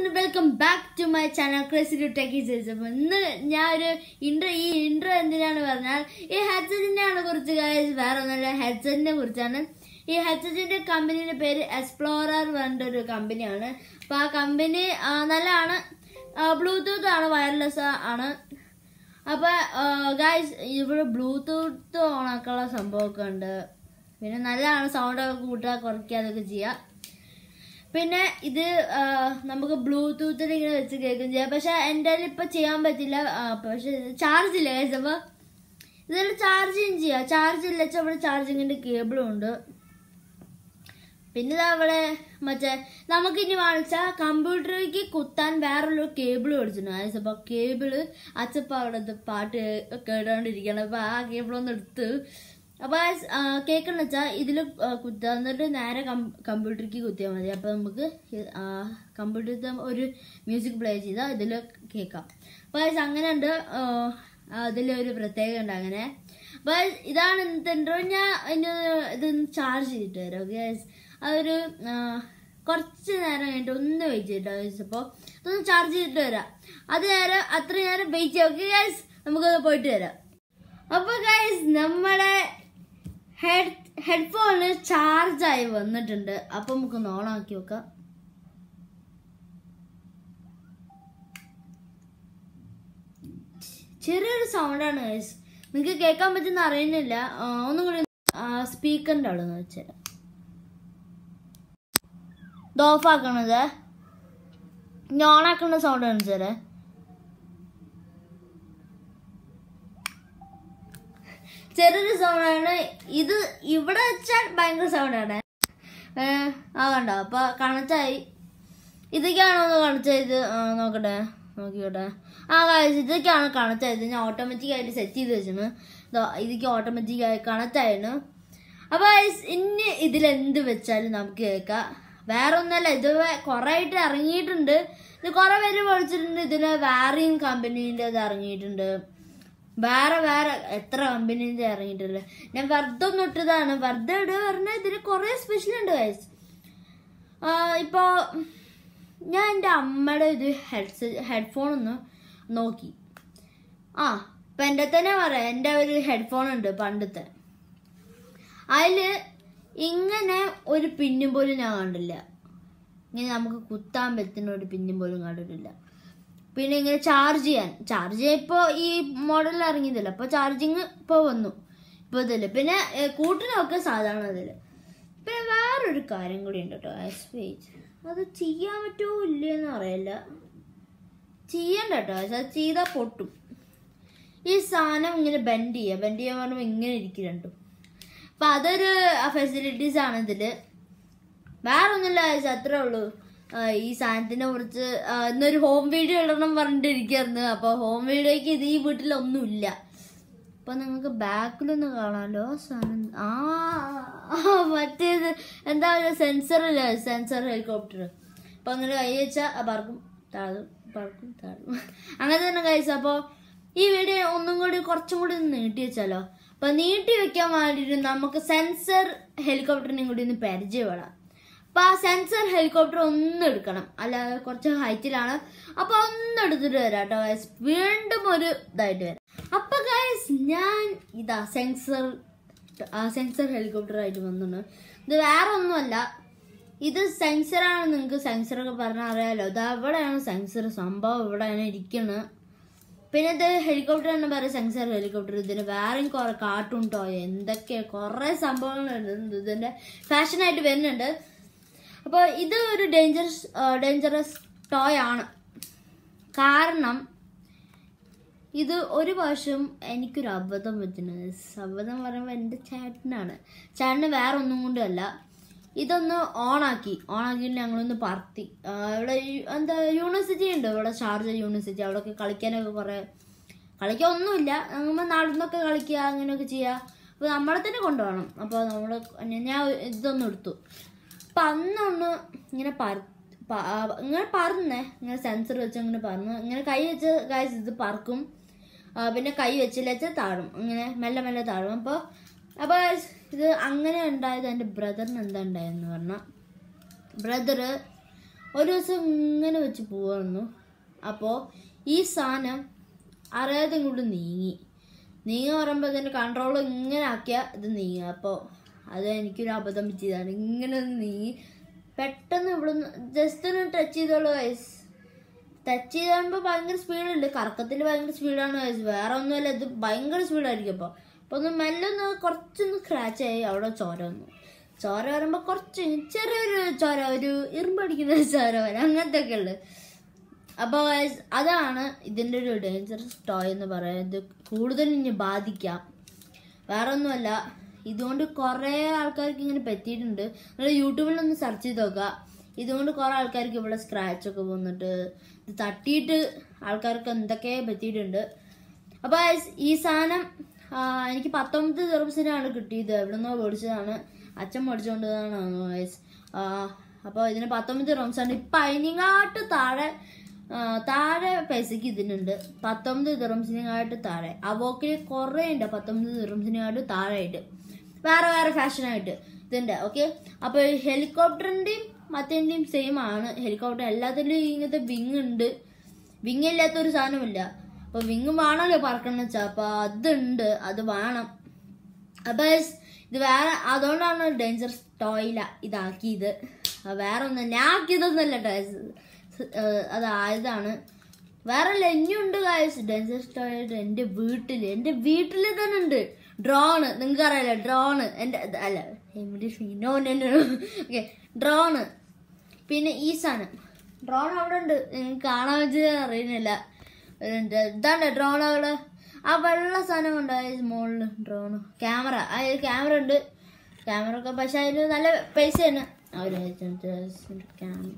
Welcome back to my channel crazy to techie അപ്പോൾ ഇന്ന് ഞാൻ ഒരു ഇൻട്രോ ഈ ഇൻട്രോ എന്തിനാണ് പറഞ്ഞാൽ ഈ ഹെഡ്സെറ്റിനെ ആണ് കുറിച്ച് guys വേറെ ഒന്നുമില്ല ഹെഡ്സെറ്റിനെ കുറിച്ചാണ് ഈ ഹെഡ്സെറ്റിന്റെ കമ്പനിയുടെ പേര് എക്സ്പ്ലോറർ പറഞ്ഞ ഒരു കമ്പനിയാണ് അപ്പൊ ആ കമ്പനി നല്ലതാണ് ബ്ലൂടൂത്ത് ആണ് വയർലെസ് ആണ് അപ്പൊ ഗായ്സ് ഇവിടെ ബ്ലൂടൂത്ത് ഓണാക്കാനുള്ള സംഭവമൊക്കെ ഉണ്ട് പിന്നെ നല്ലതാണ് സൗണ്ട് ഒക്കെ കൂട്ടുക കുറയ്ക്കുക അതൊക്കെ ചെയ്യാം പിന്നെ ഇത് ആ, നമുക്ക് ബ്ലൂടൂത്തിൽ ഇങ്ങനെ വെച്ച് കേൾക്കുകയും ചെയ്യാം പക്ഷെ എൻ്റെ കയ്യിൽ ഇപ്പൊ ചെയ്യാൻ പറ്റില്ല ആ, പക്ഷെ ചാർജ് ഇല്ല guys. അപ്പൊ ഇതിൽ ചാർജിങ് ചെയ്യാം ചാർജ് ഇല്ല വെച്ചാൽ ഇവിടെ ചാർജിങ്ങിന്റെ കേബിളും ഉണ്ട് പിന്നെ ഇതാ അവിടെ മറ്റേ നമുക്ക് ഇനി വാങ്ങിച്ച കമ്പ്യൂട്ടറിലേക്ക് കുത്താൻ വേറൊരു കേബിൾ മേടിച്ചിട്ടുണ്ട് guys. അപ്പൊ കേബിള് അച്ചപ്പ അവിടെ ഇത് പാട്ട് കേട്ടോണ്ടിരിക്കണം അപ്പൊ ആ കേബിളൊന്ന് എടുത്ത് അപ്പൊ കേൾക്കണെന്ന് വെച്ചാൽ ഇതിൽ കുത്തുക എന്നിട്ട് നേരെ കമ്പ്യൂട്ടറിലേക്ക് കുത്തിയാൽ മതി അപ്പൊ നമുക്ക് കമ്പ്യൂട്ടറിൽ ഒരു മ്യൂസിക് പ്ലേ ചെയ്താൽ ഇതിൽ കേൾക്കാം അപ്പൊ guys, അങ്ങനെ ഉണ്ട് അതിലൊരു പ്രത്യേകത ഉണ്ട് അങ്ങനെ അപ്പൊ ഇതാണ് ഇന്നത്തെ intro. ഞാൻ ഇനി ഇത് ചാർജ് ചെയ്തിട്ട് തരാം ഓക്കെ അതൊരു ആ, കുറച്ച് നേരം കഴിഞ്ഞിട്ട് ഒന്ന് വെയിറ്റ് ചെയ്തിട്ടോ ഗൈസ് അപ്പോൾ ഇതൊന്ന് ചാർജ് ചെയ്തിട്ട് വരാം അത് നേരം അത്ര നേരം വെയിറ്റ് ചെയ്യാം ഓക്കെ ഗൈസ് നമുക്കത് പോയിട്ട് വരാം അപ്പൊ ഗൈസ് നമ്മുടെ ഹെഡ് ഹെഡ്ഫോണ് ചാർജ് ആയി വന്നിട്ടുണ്ട് അപ്പൊ നമുക്കൊന്ന് ഓൺ ആക്കി നോക്കാം ചെറിയൊരു സൗണ്ടാണ് ഗൈസ് നിങ്ങൾക്ക് കേൾക്കാൻ പറ്റുന്ന അറിയുന്നില്ല ആ, ഒന്നും കൂടി സ്പീക്കറിന്റെ അവിടെ നിന്ന് വെച്ചുതരാം ഇത് ഓഫ് ആക്കണത് ഇനി ഓൺ ആക്കുന്ന സൗണ്ട് കാണിച്ചേരേ ചെറിയൊരു സൗണ്ടാണ് ഇത് ഇവിടെ വെച്ചാൽ ഭയങ്കര സൗണ്ടാണ് ആ കണ്ടോ അപ്പൊ കണക്റ്റായി ഇതൊക്കെയാണോ ഒന്ന് കണക്റ്റായത് ആ നോക്കട്ടെ നോക്കിക്കോട്ടെ ആ കാര്യം ഇതൊക്കെയാണ് കണക്റ്റ് ആയത് ഞാൻ ഓട്ടോമാറ്റിക് ആയിട്ട് സെറ്റ് ചെയ്ത് വെച്ചാണ് ഇതൊക്കെ ഓട്ടോമാറ്റിക് ആയി കണക്റ്റ് ആയിരുന്നു അപ്പൊ guys, ഇനി ഇതിലെന്ത് വെച്ചാലും നമുക്ക് കേൾക്കാം വേറെ ഒന്നല്ല ഇത് കുറെ ആയിട്ട് ഇറങ്ങിയിട്ടുണ്ട് ഇത് കുറെ പേര് പഠിച്ചിട്ടുണ്ട് ഇതിന് വേറെയും കമ്പനീൻ്റെ ഇത് ഇറങ്ങിയിട്ടുണ്ട് വേറെ വേറെ എത്ര കമ്പനീൻ്റെ ഇറങ്ങിയിട്ടുണ്ട് ഞാൻ വെറുതെ ഒന്ന് ഇട്ടതാണ് വെറുതെ ഇടുക പറഞ്ഞാൽ ഇതിന് കുറെ സ്പെഷ്യൽ ഉണ്ട് ഗൈസ് ഇപ്പോൾ ഞാൻ എൻ്റെ അമ്മയുടെ ഒരു ഹെഡ്സെ ഹെഡ്ഫോൺ ഒന്ന് നോക്കി ആ ഇപ്പം എൻ്റെ തന്നെ പറയാം എൻ്റെ ഒരു ഹെഡ്ഫോൺ ഉണ്ട് പണ്ടത്തെ അതിൽ ഇങ്ങനെ ഒരു പിന്നും പോലും ഞാൻ കണ്ടില്ല ഇങ്ങനെ നമുക്ക് കുത്താൻ പറ്റുന്ന ഒരു പിന്നും പോലും കണ്ടിട്ടില്ല പിന്നെ ഇങ്ങനെ ചാർജ് ചെയ്യാൻ ചാർജ് ചെയ്യാൻ ഇപ്പോൾ ഈ മോഡലിൽ ഇറങ്ങിയതല്ല അപ്പോൾ ചാർജിങ് ഇപ്പോൾ വന്നു ഇപ്പോൾ ഇതിൽ പിന്നെ ഏ, കൂട്ടിനൊക്കെ സാധാരണ ഇതിൽ പിന്നെ വേറൊരു കാര്യം കൂടി ഉണ്ട് കേട്ടോ ആസ് വെയിറ്റ് അത് ചെയ്യാൻ പറ്റുമോ ഇല്ലയെന്ന് അറിയില്ല ചെയ്യണ്ട കേട്ടോ അത് ചെയ്താൽ പൊട്ടും ഈ സാധനം ഇങ്ങനെ ബെൻഡ് ചെയ്യുക ബെൻഡ് ചെയ്യാൻ പറയുമ്പോൾ ഇങ്ങനെ ഇരിക്കും രണ്ടും അപ്പം അതൊരു ഫെസിലിറ്റീസ് ആണ് ഇതിൽ വേറെ ഒന്നുമില്ല guys, അത്രേ ഉള്ളൂ ആ, ഈ സാധനത്തിനെ കുറിച്ച് ആ, ഇന്നൊരു ഹോം വീഡിയോ ഇടണം പറഞ്ഞിട്ടിരിക്കായിരുന്നു അപ്പോൾ ഹോം വീഡിയോയ്ക്ക് ഇത് ഈ വീട്ടിലൊന്നുമില്ല അപ്പൊ നിങ്ങൾക്ക് ബാക്കിലൊന്ന് കാണാലോ സാധനം ആ ആ, മറ്റേത് എന്താ പറയുക സെൻസർ ഇല്ല സെൻസർ ഹെലികോപ്റ്റർ അപ്പൊ അങ്ങനെ കൈ വെച്ചാൽ പറക്കും താഴും പറക്കും താഴും അങ്ങനെ തന്നെ കഴിച്ചു അപ്പോൾ ഈ വീഡിയോ ഒന്നും കൂടി കുറച്ചും കൂടി ഒന്ന് നീട്ടി വെച്ചാലോ അപ്പൊ നീട്ടി വെക്കാൻ വേണ്ടിയിട്ട് നമുക്ക് സെൻസർ ഹെലികോപ്റ്ററിനെയും കൂടി ഒന്ന് പരിചയപ്പെടാം അപ്പൊ ആ സെൻസർ ഹെലികോപ്റ്റർ ഒന്ന് എടുക്കണം അല്ലാതെ കുറച്ച് ഹൈറ്റിലാണ് അപ്പൊ ഒന്ന് എടുത്തിട്ട് വരാം കേട്ടോ ഗൈസ് വീണ്ടും ഒരു ഇതായിട്ട് വരാം അപ്പൊ ഗൈസ് ഞാൻ ഇതാ സെൻസർ സെൻസർ ഹെലികോപ്റ്റർ ആയിട്ട് വന്നിട്ടുണ്ട് ഇത് വേറെ ഒന്നുമല്ല ഇത് സെൻസറാണ് നിങ്ങൾക്ക് സെൻസറൊക്കെ പറഞ്ഞാൽ അറിയാലോ ഇത് അവിടെയാണ് സെൻസർ സംഭവം ഇവിടെയാണ് ഇരിക്കുന്നത് പിന്നെ ഇത് ഹെലികോപ്റ്റർ എന്ന് പറയും സെൻസർ ഹെലികോപ്റ്റർ ഇതിന് വേറെയും കുറെ കാർട്ടൂൺ ടോയ് എന്തൊക്കെ കുറെ സംഭവങ്ങളുണ്ട് ഇതിന്റെ ഫാഷനായിട്ട് വരുന്നുണ്ട് അപ്പോൾ ഇത് ഒരു ഡേഞ്ചറസ് ഡേഞ്ചറസ് ടോയ് ആണ് കാരണം ഇത് ഒരു പ്രാവശ്യം എനിക്കൊരു അബദ്ധം പറ്റുന്നത് അബദ്ധം പറയുമ്പോൾ എൻ്റെ ചേട്ടനാണ് ചേട്ടന് വേറെ ഒന്നും കൊണ്ടല്ല ഇതൊന്ന് ഓണാക്കി ഓണാക്കിയിട്ട് ഞങ്ങളൊന്ന് പറത്തി ആ, ഇവിടെ ഈ- എന്താ യൂണിവേഴ്സിറ്റി ഉണ്ട് ഇവിടെ ഷാർജ യൂണിവേഴ്സിറ്റി അവിടെയൊക്കെ കളിക്കാനൊക്കെ കുറേ കളിക്കാൻ ഒന്നുമില്ല നമ്മൾ നടന്നൊക്കെ കളിക്കുക അങ്ങനെയൊക്കെ ചെയ്യുക അപ്പോൾ നമ്മളെ തന്നെ കൊണ്ടുപോകണം അപ്പോൾ നമ്മൾ ഞാൻ ഇതൊന്നും എടുത്തു അപ്പം അന്നൊന്ന് ഇങ്ങനെ പറ പ- ആ, ഇങ്ങനെ പറന്നേ ഇങ്ങനെ സെൻസർ വെച്ച് അങ്ങനെ പറന്ന് ഇങ്ങനെ കൈ വെച്ച് ഗൈസ് ഇത് പറക്കും ആ, പിന്നെ കൈ വെച്ചില്ല വെച്ചാൽ താഴും അങ്ങനെ മെല്ലെ മെല്ലെ താഴും അപ്പോൾ അപ്പോൾ guys, ഇത് അങ്ങനെ ഉണ്ടായത് എൻ്റെ ബ്രദറിന് എന്താ ഉണ്ടായെന്ന് പറഞ്ഞാൽ ബ്രദറ് ഒരു ദിവസം ഇങ്ങനെ വെച്ച് പോവായിരുന്നു അപ്പോൾ ഈ സാധനം അറിയാതെ ഇങ്ങോട്ട് നീങ്ങി നീങ്ങി പറയുമ്പോൾ ഇതിൻ്റെ കൺട്രോൾ ഇങ്ങനെ ആക്കിയാൽ ഇത് നീങ്ങുക അപ്പോൾ അത് എനിക്കൊരു അബദ്ധം പറ്റിയതാണ് ഇങ്ങനെ ഒന്ന് നീങ്ങി പെട്ടെന്ന് ഇവിടുന്ന് ജസ്റ്റ് ഒന്ന് ടച്ച് ചെയ്തോളൂ വയസ്സ് ടച്ച് ചെയ്യുമ്പോൾ ഭയങ്കര സ്പീഡുണ്ട് കറക്കത്തിൽ ഭയങ്കര സ്പീഡാണ് വയസ്സ് വേറെ ഒന്നുമല്ല ഇത് ഭയങ്കര സ്പീഡായിരിക്കും അപ്പോൾ അപ്പോൾ ഒന്ന് മെല്ലെ ഒന്ന് കുറച്ചൊന്ന് സ്ക്രാച്ച് ആയി അവിടെ ചോര വന്നു ചോര വരുമ്പോൾ കുറച്ച് ചെറിയൊരു ചോര ഒരു ഇരുമ്പടിക്കുന്ന ചോര വരും അങ്ങനത്തെ ഒക്കെ ഉള്ളത് അപ്പോൾ guys, അതാണ് ഇതിൻ്റെ ഒരു ഡേഞ്ചറസ് ടോയ് എന്ന് പറയുന്നത് കൂടുതൽ ഇനി ബാധിക്കാം വേറെ ഒന്നുമല്ല ഇതുകൊണ്ട് കുറേ ആൾക്കാർക്ക് ഇങ്ങനെ പറ്റിയിട്ടുണ്ട് നിങ്ങൾ യൂട്യൂബിലൊന്ന് സെർച്ച് ചെയ്ത് നോക്കുക ഇതുകൊണ്ട് കുറേ ആൾക്കാർക്ക് ഇവിടെ സ്ക്രാച്ച് ഒക്കെ വന്നിട്ട് ഇത് തട്ടിയിട്ട് ആൾക്കാർക്ക് എന്തൊക്കെ പറ്റിയിട്ടുണ്ട് അപ്പോൾ guys, ഈ സാധനം ആ, എനിക്ക് പത്തൊമ്പത് ദിവസത്തിനാണ് കിട്ടിയത് എവിടെ നിന്നോ മേടിച്ചതാണ് അച്ഛൻ മേടിച്ചുകൊണ്ടതാണ് ഗൈസ് അപ്പോൾ ഇതിന് പത്തൊമ്പത് റംസാണ് ഇപ്പം അതിനെക്കാട്ട് താഴെ ആ, താഴെ പൈസക്ക് ഇതിനുണ്ട് പത്തൊമ്പത് ദിറംസിനെക്കാട്ട് താഴെ അവോക്കിൽ കുറേ ഉണ്ട് പത്തൊമ്പത് ദിറംസിനെക്കാട്ട് താഴെ ആയിട്ട് വേറെ വേറെ ഫാഷനായിട്ട് ഇതുണ്ട് ഓക്കെ അപ്പോൾ ഹെലികോപ്റ്ററിൻ്റെയും മറ്റേൻ്റെയും സെയിം ആണ് ഹെലികോപ്റ്റർ എല്ലാത്തിലും ഇങ്ങനത്തെ വിങ് ഉണ്ട് വിങ് ഇല്ലാത്ത ഒരു സാധനമില്ല അപ്പോൾ വിങ് വേണമല്ലോ പറക്കണം വെച്ചാൽ അപ്പോൾ അതുണ്ട് അത് വേണം അപ്പോൾ ഇത് വേറെ അതുകൊണ്ടാണ് ഡേഞ്ചറസ് ടോയില ഇതാക്കിയത് അത് വേറെ ഒന്നും ഞാൻ ആക്കിയതൊന്നുമല്ല ടോയ്സ് അതായതാണ് വേറെ ലഞ്ഞുണ്ട് കായസ് ഡേഞ്ചറസ് ടോയ്ലറ്റ് എൻ്റെ വീട്ടിൽ എൻ്റെ വീട്ടിൽ തന്നെ ഉണ്ട് ഡ്രോണ് നിങ്ങൾക്ക് അറിയാലോ ഡ്രോണ് എൻ്റെ അല്ല ഇംഗ്ലീഷ് നോ ഓക്കെ ഡ്രോണ് പിന്നെ ഈ സാധനം ഡ്രോൺ അവിടെ ഉണ്ട് നിങ്ങൾക്ക് കാണാൻ വെച്ച് അറിയുന്നില്ല ഉണ്ട്. ഇതാണ് ഡ്രോൺ അവിടെ ആ വെള്ള സാധനം ഉണ്ടായ മുകളിൽ ഡ്രോൺ ക്യാമറ അതിൽ ക്യാമറ ഉണ്ട് ക്യാമറ ഒക്കെ പക്ഷെ അതിന് നല്ല പൈസയാണ് അവർ ക്യാമറ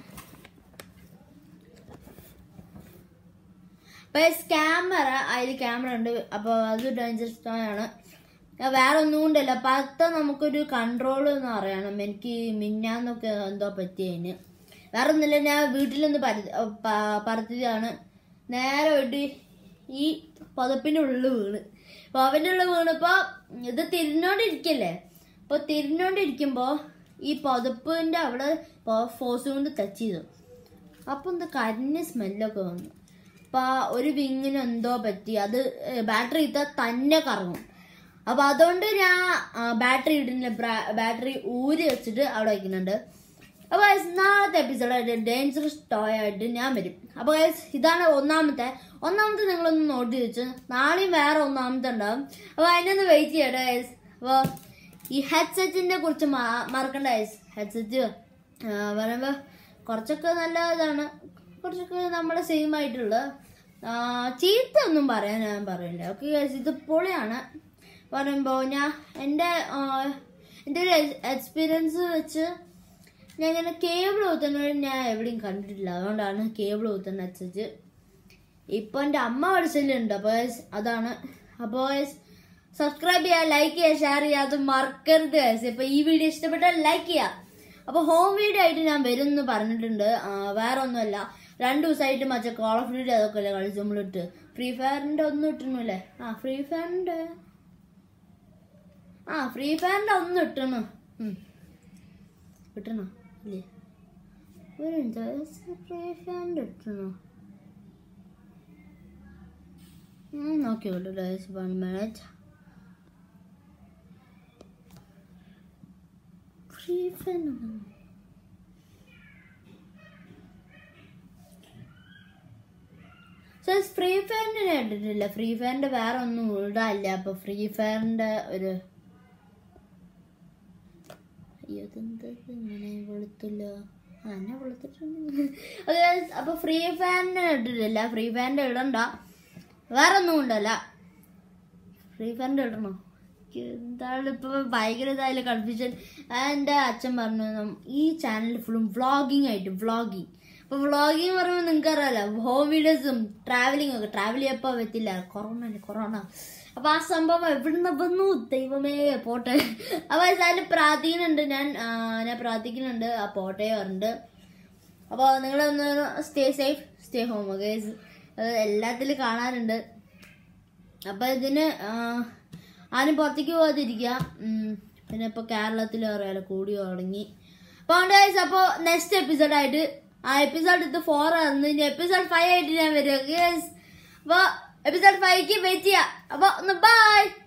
ക്യാമറ അതിൽ ക്യാമറ ഉണ്ട് അപ്പോൾ അത് ഡേഞ്ചറസ് ആണ് ഞാൻ വേറെ ഒന്നും കൊണ്ടല്ല പത്ത നമുക്കൊരു കൺട്രോൾ എന്ന് പറയണം എനിക്ക് മിന്നാന്നൊക്കെ എന്തോ പറ്റിയതിന് വേറെ ഒന്നുമില്ല ഞാൻ വീട്ടിലൊന്ന് പര പ- പറത്തിയതാണ് നേരെ വെട്ടി ഈ പുതപ്പിൻ്റെ ഉള്ളിൽ വീണ് പുതപ്പിൻ്റെ ഉള്ളിൽ വീണപ്പോൾ ഇത് തിരിഞ്ഞോണ്ടിരിക്കല്ലേ അപ്പോൾ തിരിഞ്ഞോണ്ടിരിക്കുമ്പോൾ ഈ പുതപ്പിൻ്റെ അവിടെ ഫോഴ്സ് കൊണ്ട് ടച്ച് ചെയ്തു അപ്പോൾ എന്താ കരിഞ്ഞ സ്മെല്ലൊക്കെ വന്നു അപ്പോൾ ആ ഒരു വിങ്ങിന് എന്തോ പറ്റി അത് ബാറ്ററി ഇട്ടാൽ തന്നെ കറങ്ങും അപ്പോൾ അതുകൊണ്ട് ഞാൻ ബാറ്ററി ഇടുന്നില്ല ബാറ്ററി ഊരി വെച്ചിട്ട് അവിടെ വയ്ക്കുന്നുണ്ട് അപ്പോൾ guys, നാളത്തെ എപ്പിസോഡായിട്ട് ഡേഞ്ചറസ് ടോയ് ആയിട്ട് ഞാൻ വരും അപ്പോൾ guys, ഇതാണ് ഒന്നാമത്തെ ഒന്നാമത്തെ നിങ്ങളൊന്ന് നോട്ട് വെച്ച് നാളെയും വേറെ ഒന്നാമത്തെ ഉണ്ടാവും അപ്പോൾ അതിനൊന്ന് വെയിറ്റ് ചെയ്യട്ടെ ഗൈസ് അപ്പോൾ ഈ ഹെഡ്സെറ്റിനെ കുറിച്ച് മ- മറക്കണ്ട ഗൈസ് ഹെഡ്സെറ്റ് പറയുമ്പോൾ കുറച്ചൊക്കെ നല്ല ഇതാണ് കുറച്ചൊക്കെ നമ്മുടെ സെയിം ആയിട്ടുള്ള ആ, ചീത്ത ഒന്നും പറയാൻ ഞാൻ പറയില്ല ഓക്കെ ഗൈസ് ഇത് പൊളിയാണ് പറയുമ്പോൾ ഞാൻ എൻ്റെ ആ, എൻ്റെ ഒരു എക്സ്പീരിയൻസ് വെച്ച് ഞാൻ ഇങ്ങനെ കേബിൾ കുത്തുന്നത് ഞാൻ എവിടെയും കണ്ടിട്ടില്ല അതുകൊണ്ടാണ് കേബിൾ കുത്തുന്ന വെച്ചിട്ട് ഇപ്പൊ എൻ്റെ അമ്മ പഠിച്ചിട്ടുണ്ട് അപ്പോൾ guys, അതാണ് അപ്പോൾ സബ്സ്ക്രൈബ് ചെയ്യുക ലൈക്ക് ചെയ്യുക ഷെയർ ചെയ്യുക അത് മറക്കരുത് guys. ഇപ്പൊ ഈ വീഡിയോ ഇഷ്ടപ്പെട്ടാൽ ലൈക്ക് ചെയ്യുക അപ്പോൾ ഹോം വീഡിയോ ആയിട്ട് ഞാൻ വരും എന്ന് പറഞ്ഞിട്ടുണ്ട് ആ, വേറെ ഒന്നുമല്ല രണ്ട് ദിവസമായിട്ട് മറ്റേ കോൾ ഓഫ് ഡ്യൂട്ടി അതൊക്കെ അല്ലേ കളിച്ച് നമ്മളിട്ട് ഫ്രീ ഫയറിന്റെ ഒന്നും ഇട്ടണല്ലേ ആ ഫ്രീ ഫയറിന്റെ ആ ഫ്രീ ഫയറിന്റെ ഒന്നും ഇട്ടണോ ഉം. ഇട്ടണോ ഇല്ലേ ഒരു മിനിറ്റ് ഫ്രീ ഫയറിന്റെ ഇട്ടണോ ഉം, നോക്കിക്കോട്ടെ guys one minute free fire free ഫയറിന്റെ ഞാൻ ഇട്ടിട്ടില്ല ഫ്രീ ഫയറിന്റെ വേറെ ഒന്നും ഇടാല്ല അപ്പൊ ഫ്രീ ഫയറിന്റെ ഒരു അയ്യോ ഇതെന്താ ഇത് ഇങ്ങനെ വെളുത്തില്ല ആ എന്നെ വെളുത്തിട്ടുണ്ട് അത് അപ്പൊ ഫ്രീ ഫയറിന്റെ ഇട്ടിട്ടില്ല ഫ്രീ ഫയറിന്റെ ഇടണ്ട വേറെ ഒന്നും ഉണ്ടല്ല ഫ്രീ ഫയറിന്റെ ഇടണോ എനിക്ക് എന്താണ് ഇപ്പൊ ഭയങ്കര ഇതായാലും കൺഫ്യൂഷൻ എൻ്റെ അച്ഛൻ പറഞ്ഞു നം- ഈ ചാനൽ ഫുള്ളും വ്ളോഗിങ് ആയിട്ട് വ്ളോഗിങ് അപ്പൊ വ്ളോഗിങ് പറയുമ്പോൾ നിങ്ങൾക്ക് അറിയാലോ ഹോം വീഡിയോസും ട്രാവലിംഗ് ഒക്കെ ട്രാവൽ ചെയ്യപ്പോ പറ്റില്ല കൊറോണ അല്ലേ കൊറോണ അപ്പൊ ആ സംഭവം എവിടുന്ന് വന്നു ദൈവമേ പോട്ടെ അപ്പൊ അതിൽ പ്രാർത്ഥിക്കുന്നുണ്ട് ഞാൻ ആ, ഞാൻ പ്രാർത്ഥിക്കുന്നുണ്ട് ആ പോട്ടെ പറഞ്ഞിട്ട് അപ്പോൾ നിങ്ങളൊന്ന് stay safe stay home guys അത് എല്ലാത്തിലും കാണാറുണ്ട് അപ്പോൾ ഇതിന് ആ, ആരും പുറത്തേക്ക് പോകാതിരിക്കുക ഉം, പിന്നെ ഇപ്പോൾ കേരളത്തിൽ അറിയാലോ കൂടി തുടങ്ങി അപ്പോൾ ഗൈസ് അപ്പോൾ നെക്സ്റ്റ് എപ്പിസോഡായിട്ട് ആ എപ്പിസോഡ് ഇത് ഫോർ ആയിരുന്നു ഇനി എപ്പിസോഡ് ഫൈവ് ആയിട്ട് ഞാൻ വരും യെസ് അപ്പൊ എപ്പിസോഡ് ഫൈവ്ക്ക് വെയിറ്റ് ചെയ്യാം അപ്പൊ ഒന്ന് ബൈ